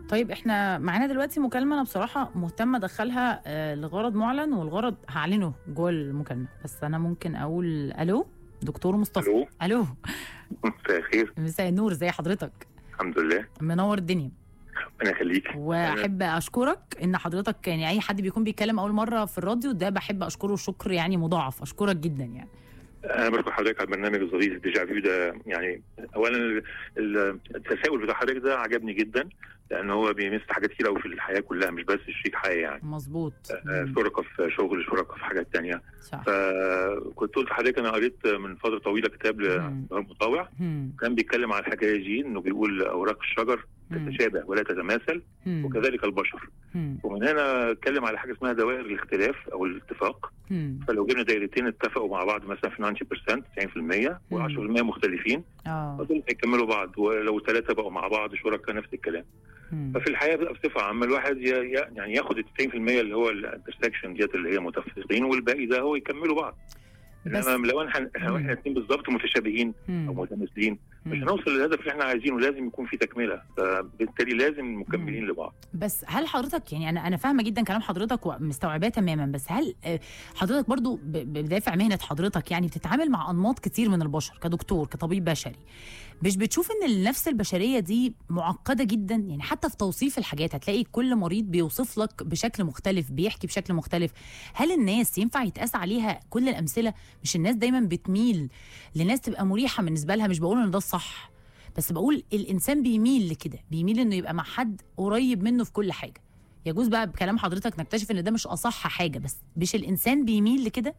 طيب احنا معانا دلوقتي مكالمه انا بصراحه مهتمه ادخلها آه، لغرض معلن والغرض هعلنه جوه المكالمه بس انا ممكن اقول الو دكتور مصطفى الو الو مساء الخير مساء النور زي حضرتك الحمد لله منور الدنيا ربنا يخليك واحب اشكرك ان حضرتك يعني اي حد بيكون بيتكلم اول مره في الراديو ده بحب اشكره شكر يعني مضاعف اشكرك جدا يعني انا بشكر حضرتك على البرنامج الظريف الديجا فيو ده يعني اولا ال- ال- التساؤل بتاع حضرتك ده عجبني جدا لان هو بيمس حاجات كتير قوي في الحياه كلها مش بس شريك حياه يعني مظبوط آه، مم، شركاء في شغل شركاء في حاجات تانية صح فكنت قلت لحضرتك انا قريت من فتره طويله كتاب مم. لمطاوع مم، كان بيتكلم على الحكايه دي انه بيقول اوراق الشجر مم، تتشابه ولا تتماثل مم، وكذلك البشر مم، ومن هنا اتكلم على حاجه اسمها دوائر الاختلاف او الاتفاق مم. فلو جبنا دايرتين اتفقوا مع بعض مثلا في 90% 90% و10% مختلفين اه فدول هيكملوا بعض ولو ثلاثه بقوا مع بعض شركاء نفس الكلام مم. ففي الحياه بقى بصفه عامه الواحد ي- ي- يعني ياخد ال 90% اللي هو الانترسكشن ديت اللي هي متفقين والباقي ده هو يكملوا بعض بس انما لو احنا لو احنا الاثنين بالظبط متشابهين او مم. متماثلين مش مم. هنوصل للهدف اللي احنا عايزينه لازم يكون في تكمله فبالتالي لازم مكملين لبعض بس هل حضرتك يعني انا انا فاهمه جدا كلام حضرتك ومستوعباه تماما بس هل آه، حضرتك برضو ب- ب- بدافع مهنه حضرتك يعني بتتعامل مع انماط كتير من البشر كدكتور كطبيب بشري مش بتشوف ان النفس البشريه دي معقده جدا يعني حتى في توصيف الحاجات هتلاقي كل مريض بيوصف لك بشكل مختلف بيحكي بشكل مختلف هل الناس ينفع يتقاس عليها كل الامثله مش الناس دايما بتميل لناس تبقى مريحه بالنسبه لها مش بقول ان ده الصح بس بقول الانسان بيميل لكده بيميل انه يبقى مع حد قريب منه في كل حاجه يجوز بقى بكلام حضرتك نكتشف ان ده مش اصح حاجه بس مش الانسان بيميل لكده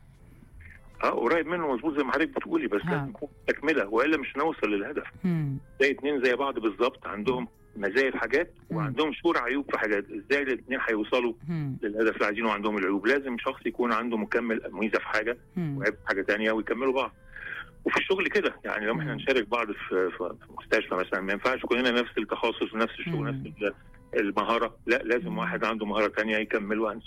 اه قريب منه مظبوط زي ما حضرتك بتقولي بس آه. لازم يكون في تكمله والا مش هنوصل للهدف هم. زي اتنين زي بعض بالظبط عندهم مزايا في حاجات مم. وعندهم شور عيوب في حاجات ازاي الاثنين هيوصلوا هم. للهدف اللي عايزينه وعندهم العيوب لازم شخص يكون عنده مكمل ميزه في حاجه هم. وعيب في حاجه تانية ويكملوا بعض وفي الشغل كده يعني لو احنا مم. نشارك بعض في في في مستشفى مثلا ما ينفعش كلنا نفس التخصص ونفس الشغل مم. نفس ال- المهاره لا لازم مم. واحد عنده مهاره تانية يكمل وان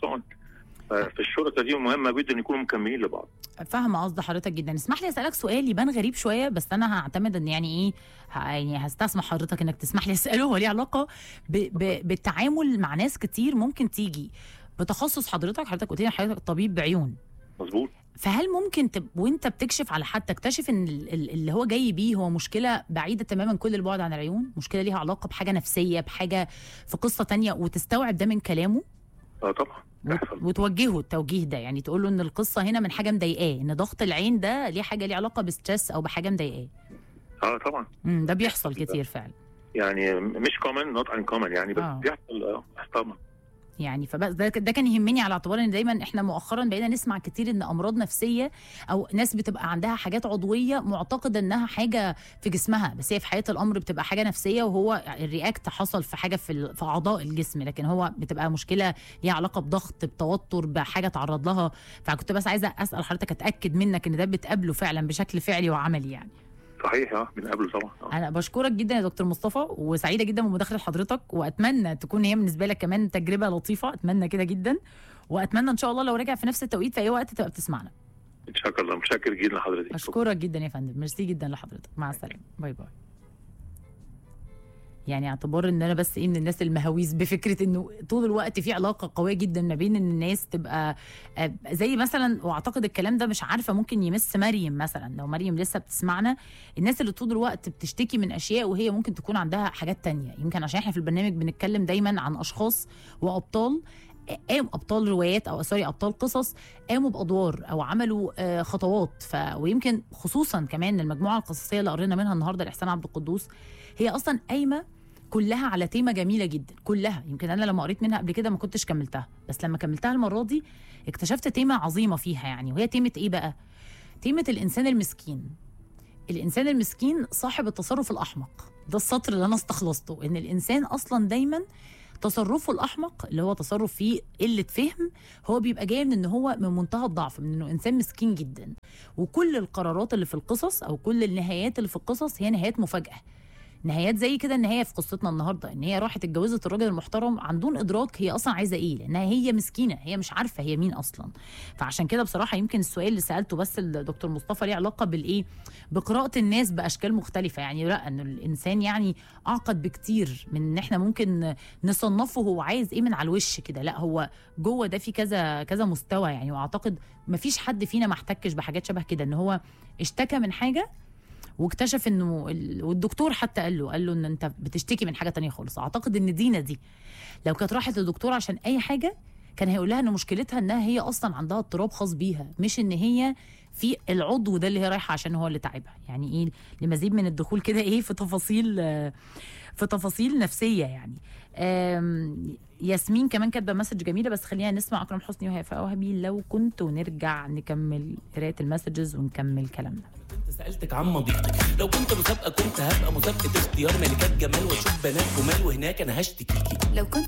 ففي الشرطه دي مهمه جدا يكونوا مكملين لبعض فاهمه قصد حضرتك جدا اسمح لي اسالك سؤال يبان غريب شويه بس انا هعتمد ان يعني ايه ه- يعني هستسمح حضرتك انك تسمح لي اساله هو ليه علاقه ب... ب... بالتعامل مع ناس كتير ممكن تيجي بتخصص حضرتك حضرتك قلت لي حضرتك طبيب بعيون مظبوط فهل ممكن تب... وانت بتكشف على حد تكتشف ان ال- ال- اللي هو جاي بيه هو مشكله بعيده تماما كل البعد عن العيون مشكله ليها علاقه بحاجه نفسيه بحاجه في قصه تانية وتستوعب ده من كلامه اه طبعا بيحصل وت- وتوجهه التوجيه ده يعني تقول له ان القصه هنا من حاجه مضايقاه ان ضغط العين ده ليه حاجه ليه علاقه بستريس او بحاجه مضايقاه اه طبعا امم ده بيحصل كتير فعلا يعني مش كومن نوت ان كومن يعني بس آه. بيحصل اه طبعا يعني فبس ده, ده كان يهمني على اعتبار ان دايما احنا مؤخرا بقينا نسمع كتير ان امراض نفسيه او ناس بتبقى عندها حاجات عضويه معتقده انها حاجه في جسمها بس هي في حقيقه الامر بتبقى حاجه نفسيه وهو الرياكت حصل في حاجه في ال- في اعضاء الجسم لكن هو بتبقى مشكله ليها علاقه بضغط بتوتر بحاجه تعرض لها فكنت بس عايزه اسال حضرتك اتاكد منك ان ده بتقابله فعلا بشكل فعلي وعملي يعني صحيح اه بنقابله طبعا آه. انا بشكرك جدا يا دكتور مصطفى وسعيده جدا بمداخله حضرتك واتمنى تكون هي بالنسبه لك كمان تجربه لطيفه اتمنى كده جدا واتمنى ان شاء الله لو رجع في نفس التوقيت في اي وقت تبقى بتسمعنا شكرا الله متشكر جدا لحضرتك اشكرك جدا يا فندم ميرسي جدا لحضرتك مع السلامه باي باي يعني اعتبار ان انا بس ايه من الناس المهاويس بفكره انه طول الوقت في علاقه قويه جدا ما بين ان الناس تبقى آه، زي مثلا واعتقد الكلام ده مش عارفه ممكن يمس مريم مثلا لو مريم لسه بتسمعنا الناس اللي طول الوقت بتشتكي من اشياء وهي ممكن تكون عندها حاجات تانية يمكن عشان احنا في البرنامج بنتكلم دايما عن اشخاص وابطال قاموا ابطال روايات او سوري ابطال قصص قاموا بادوار او عملوا آه، خطوات ف ويمكن خصوصا كمان المجموعه القصصيه اللي قرينا منها النهارده الاحسان عبد القدوس هي اصلا قايمه كلها على تيمه جميله جدا كلها يمكن انا لما قريت منها قبل كده ما كنتش كملتها بس لما كملتها المره دي اكتشفت تيمه عظيمه فيها يعني وهي تيمه ايه بقى تيمه الانسان المسكين الانسان المسكين صاحب التصرف الاحمق ده السطر اللي انا استخلصته ان الانسان اصلا دايما تصرفه الاحمق اللي هو تصرف فيه قله فهم هو بيبقى جاي من ان هو من منتهى الضعف من انه انسان مسكين جدا وكل القرارات اللي في القصص او كل النهايات اللي في القصص هي نهايات مفاجاه نهايات زي كده النهايه في قصتنا النهارده ان هي راحت اتجوزت الراجل المحترم عن دون ادراك هي اصلا عايزه ايه لانها هي مسكينه هي مش عارفه هي مين اصلا فعشان كده بصراحه يمكن السؤال اللي سالته بس الدكتور مصطفى ليه علاقه بالايه بقراءه الناس باشكال مختلفه يعني لا ان الانسان يعني اعقد بكتير من ان احنا ممكن نصنفه هو عايز ايه من على الوش كده لا هو جوه ده في كذا كذا مستوى يعني واعتقد ما فيش حد فينا ما احتكش بحاجات شبه كده ان هو اشتكى من حاجه واكتشف انه ال- والدكتور حتى قال له قال له ان انت بتشتكي من حاجه تانية خالص اعتقد ان دينا دي لو كانت راحت للدكتور عشان اي حاجه كان هيقول لها ان مشكلتها انها هي اصلا عندها اضطراب خاص بيها مش ان هي في العضو ده اللي هي رايحه عشان هو اللي تعبها يعني ايه لمزيد من الدخول كده ايه في تفاصيل آه، في تفاصيل نفسيه يعني آم، ياسمين كمان كاتبه مسج جميله بس خلينا نسمع اكرم حسني وهيفاء وهبي لو كنت ونرجع نكمل قرايه المسجز ونكمل كلامنا كنت سألتك عن مضيقتك لو كنت مسابقة كنت هبقى مسابقة اختيار ملكات جمال واشوف بنات جمال وهناك انا هشتكيكي لو كنت